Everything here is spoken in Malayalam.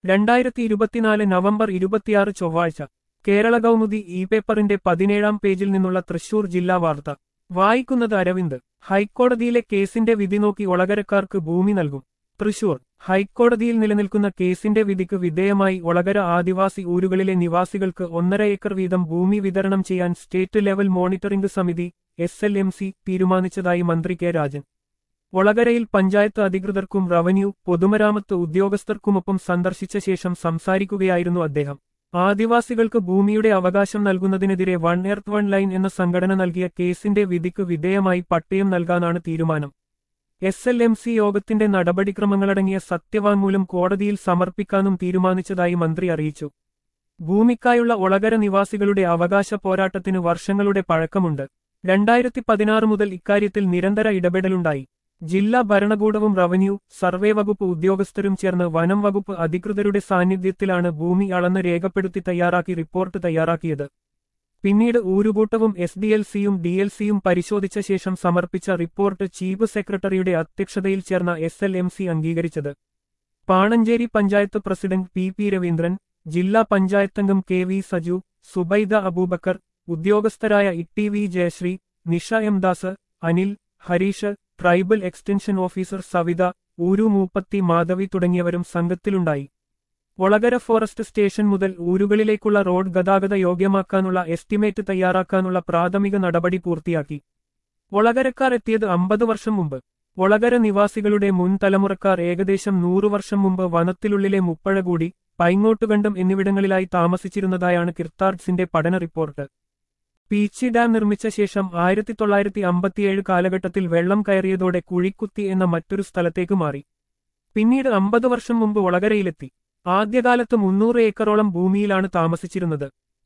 രണ്ടായിരത്തി ഇരുപത്തിനാല് നവംബർ ഇരുപത്തിയാറ് ചൊവ്വാഴ്ച കേരള കൗമുദി ഇ പേപ്പറിന്റെ പതിനേഴാം പേജിൽ നിന്നുള്ള തൃശൂർ ജില്ലാ വാർത്ത വായിക്കുന്നത് അരവിന്ദ് ഹൈക്കോടതിയിലെ കേസിന്റെ വിധി നോക്കി ഒളകരക്കാർക്ക് ഭൂമി നൽകും തൃശൂർ ഹൈക്കോടതിയിൽ നിലനിൽക്കുന്ന കേസിന്റെ വിധിക്ക് വിധേയമായി ഒളകര ആദിവാസി ഊരുകളിലെ നിവാസികൾക്ക് ഒന്നര ഏക്കർ വീതം ഭൂമി വിതരണം ചെയ്യാൻ സ്റ്റേറ്റ് ലെവൽ മോണിറ്ററിംഗ് സമിതി എസ് എൽ എം സി തീരുമാനിച്ചതായി മന്ത്രി കെ രാജൻ ഒളകരയിൽ പഞ്ചായത്ത് അധികൃതർക്കും റവന്യൂ പൊതുമരാമത്ത് ഉദ്യോഗസ്ഥർക്കുമൊപ്പം സന്ദർശിച്ച ശേഷം സംസാരിക്കുകയായിരുന്നു അദ്ദേഹം ആദിവാസികൾക്ക് ഭൂമിയുടെ അവകാശം നൽകുന്നതിനെതിരെ വൺ എർത്ത് വൺ ലൈൻ എന്ന സംഘടന നൽകിയ കേസിന്റെ വിധിക്ക് വിധേയമായി പട്ടയം നൽകാനാണ് തീരുമാനം എസ് എൽ എം സി യോഗത്തിന്റെ നടപടിക്രമങ്ങളടങ്ങിയ സത്യവാങ്മൂലം കോടതിയിൽ സമർപ്പിക്കാനും തീരുമാനിച്ചതായി മന്ത്രി അറിയിച്ചു ഭൂമിക്കായുള്ള ഒളകര നിവാസികളുടെ അവകാശ പോരാട്ടത്തിന് വർഷങ്ങളുടെ പഴക്കമുണ്ട് രണ്ടായിരത്തി പതിനാറ് മുതൽ ഇക്കാര്യത്തിൽ നിരന്തര ഇടപെടലുണ്ടായി ജില്ലാ ഭരണകൂടവും റവന്യൂ സർവേ വകുപ്പ് ഉദ്യോഗസ്ഥരും ചേർന്ന് വനം വകുപ്പ് അധികൃതരുടെ സാന്നിധ്യത്തിലാണ് ഭൂമി അളന്ന് രേഖപ്പെടുത്തി തയ്യാറാക്കി റിപ്പോർട്ട് തയ്യാറാക്കിയത് പിന്നീട് ഊരുകൂട്ടവും എസ് ഡി എൽ സിയും ഡി എൽ സിയും പരിശോധിച്ച ശേഷം സമർപ്പിച്ച റിപ്പോർട്ട് ചീഫ് സെക്രട്ടറിയുടെ അധ്യക്ഷതയിൽ ചേർന്ന എസ് എൽ എം സി അംഗീകരിച്ചത് Panancheri panchayat president P P Raveendran ജില്ലാ പഞ്ചായത്തംഗം കെ വി സജു സുബൈദ അബൂബക്കർ ഉദ്യോഗസ്ഥരായ E V Jayasree Nisha M Das Anil Hareesh tribal extension officer Savitha ഊരു മൂപ്പത്തി മാധവി തുടങ്ങിയവരും സംഘത്തിലുണ്ടായി ഒളകര ഫോറസ്റ്റ് സ്റ്റേഷൻ മുതൽ ഊരുകളിലേക്കുള്ള റോഡ് ഗതാഗത യോഗ്യമാക്കാനുള്ള എസ്റ്റിമേറ്റ് തയ്യാറാക്കാനുള്ള പ്രാഥമിക നടപടി പൂർത്തിയാക്കി ഒളകരക്കാർ എത്തിയത് അമ്പത് വർഷം മുമ്പ് ഒളകര നിവാസികളുടെ മുൻ തലമുറക്കാർ ഏകദേശം നൂറു വർഷം മുമ്പ് വനത്തിലുള്ളിലെ മുപ്പഴകൂടി പൈങ്ങോട്ടുകണ്ടം എന്നിവിടങ്ങളിലായി താമസിച്ചിരുന്നതായാണ് കിർത്താർഡ്സിന്റെ പഠന റിപ്പോർട്ട് പീച്ചി ഡാം നിർമ്മിച്ച ശേഷം ആയിരത്തി തൊള്ളായിരത്തി അമ്പത്തിയേഴ് കാലഘട്ടത്തിൽ വെള്ളം കയറിയതോടെ കുഴിക്കുത്തി എന്ന മറ്റൊരു സ്ഥലത്തേക്ക് മാറി പിന്നീട് അമ്പത് വർഷം മുമ്പ് ഒളകരയിലെത്തി ആദ്യകാലത്ത് മുന്നൂറ് ഏക്കറോളം ഭൂമിയിലാണ് താമസിച്ചിരുന്നത്